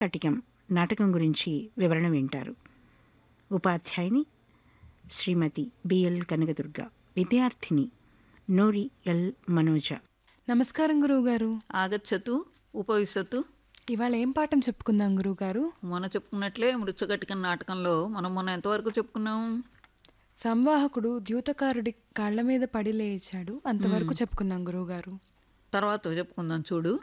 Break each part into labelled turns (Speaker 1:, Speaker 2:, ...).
Speaker 1: కటికం నాటకం గురించి వివరణ వింటారు ఉపాధ్యాయుని శ్రీమతి బిఎల్ కనకదుర్గ విద్యార్థిని నోరి ఎల్ మనోజ
Speaker 2: నమస్కారం గురువుగారు
Speaker 3: ఆగచ్చతు ఉపవిశతు
Speaker 2: ఇవాళ ఏం పాఠం చెప్పుకుందాం గురువుగారు
Speaker 3: మొన్న చెప్పుకున్నట్లే మృత్యుకటికం నాటకంలో మనం మొన్న ఎంతవరకు చెప్పుకున్నాం
Speaker 2: సంవాహకుడు ద్యూతకారుడి కాళ్ల మీద పడి లేచాడు అంతవరకు చెప్పుకున్నాం గురువుగారు
Speaker 3: తర్వాత చెప్పుకుందాం చూడు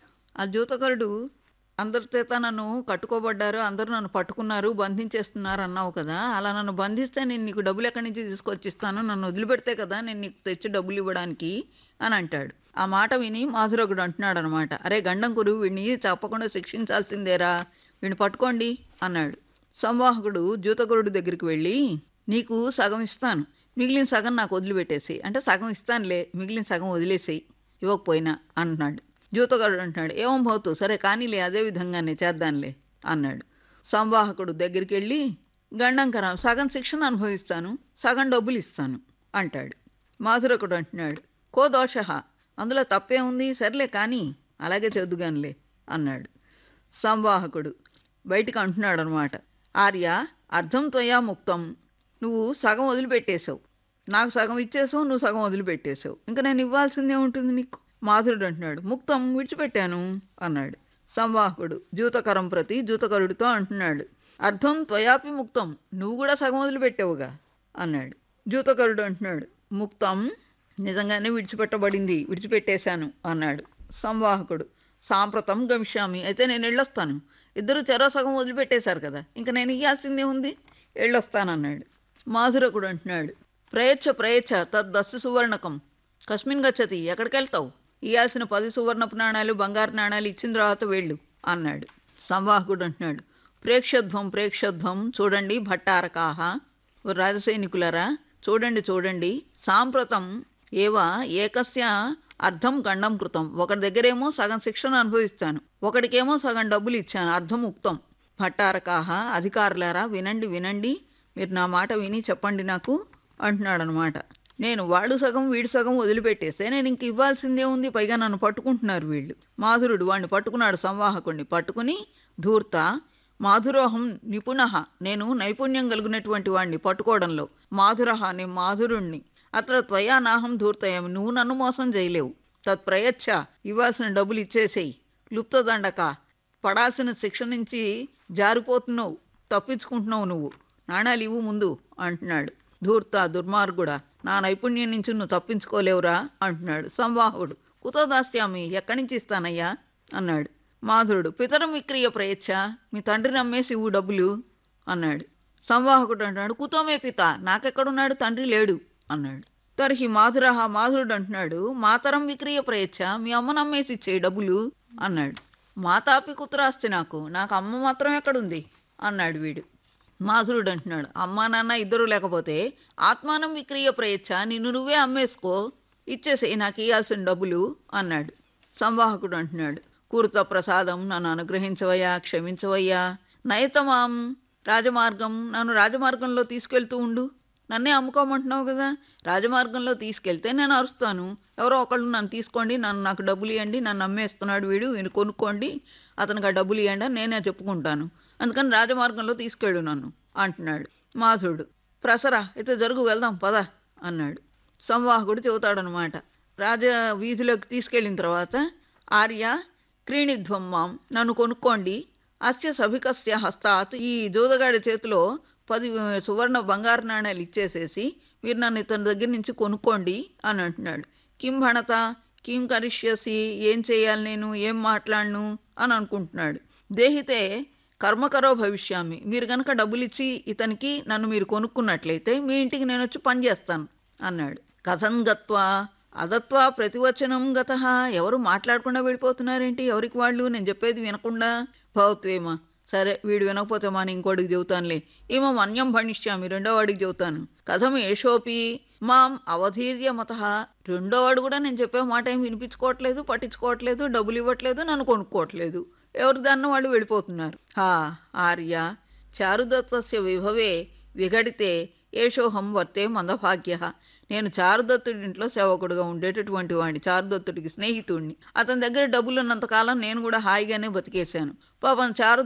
Speaker 3: ఆ జూతకరుడు అందరి చేత నన్ను కట్టుకోబడ్డారు అందరూ నన్ను పట్టుకున్నారు బంధించేస్తున్నారు అన్నావు కదా అలా నన్ను బంధిస్తే నేను నీకు డబ్బులు ఎక్కడి నుంచి తీసుకొచ్చి ఇస్తాను నన్ను వదిలిపెడితే కదా నేను నీకు తెచ్చి డబ్బులు ఇవ్వడానికి అని అంటాడు ఆ మాట విని మాధురకుడు అంటున్నాడు అనమాట అరే గండం గురు వీడిని తప్పకుండా శిక్షించాల్సిందేరా వీడిని పట్టుకోండి అన్నాడు సంవాహకుడు జూతకరుడు దగ్గరికి వెళ్ళి నీకు సగం ఇస్తాను మిగిలిన సగం నాకు వదిలిపెట్టేసి అంటే సగం ఇస్తానులే మిగిలిన సగం వదిలేసేయి ఇవ్వకపోయినా అంటున్నాడు జూతగాడు అంటున్నాడు ఏమో పోతు సరే కానీలే అదే విధంగానే చేద్దాంలే అన్నాడు సంవాహకుడు దగ్గరికి వెళ్ళి గండంకరం సగం శిక్షణ అనుభవిస్తాను సగం డబ్బులు ఇస్తాను అంటాడు మాధురకుడు అంటున్నాడు కో దోష అందులో తప్పే ఉంది సర్లే కానీ అలాగే చదువుగానిలే అన్నాడు సంవాహకుడు బయటికి అంటున్నాడు అనమాట ఆర్య అర్థం త్వయా ముక్తం నువ్వు సగం వదిలిపెట్టేశావు నాకు సగం ఇచ్చేసావు నువ్వు సగం వదిలిపెట్టేశావు ఇంకా నేను ఇవ్వాల్సిందే ఉంటుంది నీకు మాధురుడు అంటున్నాడు ముక్తం విడిచిపెట్టాను అన్నాడు సంవాహకుడు జూతకరం ప్రతి జూతకరుడితో అంటున్నాడు అర్థం త్వయాపి ముక్తం నువ్వు కూడా సగం వదిలిపెట్టావుగా అన్నాడు జూతకరుడు అంటున్నాడు ముక్తం నిజంగానే విడిచిపెట్టబడింది విడిచిపెట్టేశాను అన్నాడు సంవాహకుడు సాంప్రతం గమిష్యామి అయితే నేను వెళ్ళొస్తాను ఇద్దరు చెరో సగం వదిలిపెట్టేశారు కదా ఇంకా నేను ఇయ్యాల్సిందే ఉంది వెళ్ళొస్తానన్నాడు మాధురకుడు అంటున్నాడు ప్రయచ్ఛ ప్రయచ్ఛ తద్దస్సు సువర్ణకం కస్మిన్ గచ్చతి ఎక్కడికి వెళ్తావు ఇయ్యాల్సిన పది సువర్ణపు నాణాలు బంగారు నాణాలు ఇచ్చిన తర్వాత వెళ్ళు అన్నాడు సంవాహకుడు అంటున్నాడు ప్రేక్షధ్వం ప్రేక్షధ్వం చూడండి భట్టారకాహ ఓ రాజసైనికులరా చూడండి చూడండి సాంప్రతం ఏవ ఏకస్య అర్థం గండం కృతం ఒకటి దగ్గరేమో సగం శిక్షణ అనుభవిస్తాను ఒకడికేమో సగం డబ్బులు ఇచ్చాను అర్థం ఉక్తం భట్టారకాహ అధికారులారా వినండి వినండి మీరు నా మాట విని చెప్పండి నాకు అంటున్నాడనమాట నేను వాడు సగం వీడు సగం వదిలిపెట్టేస్తే నేను ఇంక ఇవ్వాల్సిందే ఉంది పైగా నన్ను పట్టుకుంటున్నారు వీళ్ళు మాధురుడు వాడిని పట్టుకున్నాడు సంవాహకుడిని పట్టుకుని ధూర్త మాధురోహం నిపుణ నేను నైపుణ్యం కలిగినటువంటి వాడిని పట్టుకోవడంలో మాధురహ నేను మాధురుణ్ణి అത്ര త్వయా నాహం ధూర్తయం నువ్వు నన్ను మోసం చేయలేవు తత్ప్రయచ్ఛ ఇవ్వాల్సిన డబ్బులు ఇచ్చేసేయి లుప్తదండక పడాల్సిన శిక్ష నుంచి జారిపోతున్నావు తప్పించుకుంటున్నావు నువ్వు నాణాలు ఇవ్వు ముందు అంటున్నాడు ధూర్త దుర్మార్గుడా నా నైపుణ్యం నుంచి నువ్వు తప్పించుకోలేవురా అంటున్నాడు సంవాహుడు కుతో దాస్యామి ఎక్కడి నుంచి ఇస్తానయ్యా అన్నాడు మాధురుడు పితరం విక్రియ ప్రయచ్ఛ మీ తండ్రిని అమ్మేసి ఇవ్వు డబ్బులు అన్నాడు సంవాహకుడు అంటున్నాడు కుతోమే పిత నాకెక్కడున్నాడు తండ్రి లేడు అన్నాడు తర్హి మాధురహ మాధురుడు అంటున్నాడు మాతరం విక్రియ ప్రయచ్ఛ మీ అమ్మను అమ్మేసి ఇచ్చేయి డబ్బులు అన్నాడు మాతాపి కుతురాస్తి నాకు నాకు అమ్మ మాత్రం ఎక్కడుంది అన్నాడు వీడు మాధురుడు అంటున్నాడు అమ్మా నాన్న ఇద్దరు లేకపోతే ఆత్మానం విక్రియ ప్రయచ్ఛ నిన్ను నువ్వే అమ్మేసుకో ఇచ్చేసేయి నాకు ఇయ్యాల్సిన డబ్బులు అన్నాడు సంవాహకుడు అంటున్నాడు కూర్త ప్రసాదం నన్ను అనుగ్రహించవయ్యా క్షమించవయ్యా నయతమాం రాజమార్గం నన్ను రాజమార్గంలో తీసుకెళ్తూ ఉండు నన్నే అమ్ముకోమంటున్నావు కదా రాజమార్గంలో తీసుకెళ్తే నేను అరుస్తాను ఎవరో ఒకళ్ళు నన్ను తీసుకోండి నన్ను నాకు డబ్బులు ఇవ్వండి నన్ను అమ్మేస్తున్నాడు వీడు వీడు కొనుక్కోండి అతనికి ఆ డబ్బులు ఇవ్వండి అని నేనే చెప్పుకుంటాను అందుకని రాజమార్గంలో తీసుకెళ్ళు నన్ను అంటున్నాడు మాధుడు ప్రసరా అయితే జరుగు వెళ్దాం పద అన్నాడు సంవాహకుడు చెబుతాడనమాట రాజ వీధిలోకి తీసుకెళ్ళిన తర్వాత ఆర్య క్రీణిధ్వం మాం నన్ను కొనుక్కోండి అస్య సభికస్య హస్తాత్ ఈ జోదగాడి చేతిలో పది సువర్ణ బంగారు నాణ్యాలు ఇచ్చేసేసి మీరు నన్ను ఇతని దగ్గర నుంచి కొనుక్కోండి అని అంటున్నాడు కిం భణత కిం కరిష్యసి ఏం చేయాలి నేను ఏం మాట్లాడను అని అనుకుంటున్నాడు దేహితే కర్మకరో భవిష్యామి మీరు కనుక డబ్బులు ఇచ్చి ఇతనికి నన్ను మీరు కొనుక్కున్నట్లయితే మీ ఇంటికి నేను వచ్చి పని చేస్తాను అన్నాడు కథం గత్వా అదత్వా ప్రతివచనం గత ఎవరు మాట్లాడకుండా వెళ్ళిపోతున్నారేంటి ఎవరికి వాళ్ళు నేను చెప్పేది వినకుండా భవత్వేమ సరే వీడు వినకపోతే మన ఇంకోటికి చెబుతానులే ఏమో అన్యం భణిష్యామి రెండో వాడికి చెబుతాను కథం ఏషోపి మాం అవధీర్య మత రెండో వాడు కూడా నేను చెప్పే మాట ఏం వినిపించుకోవట్లేదు పట్టించుకోవట్లేదు డబ్బులు ఇవ్వట్లేదు నన్ను కొనుక్కోవట్లేదు ఎవరి దాన్ని వాళ్ళు వెళ్ళిపోతున్నారు హా ఆర్య చారుదత్తస్య విభవే విఘడితే ఏషోహం వర్తే మందభాగ్య నేను చారుదత్తుడి ఇంట్లో సేవకుడుగా ఉండేటటువంటి వాడిని చారుదత్తుడికి స్నేహితుడిని అతని దగ్గర డబ్బులు ఉన్నంతకాలం నేను కూడా హాయిగానే బతికేశాను పాపం చారు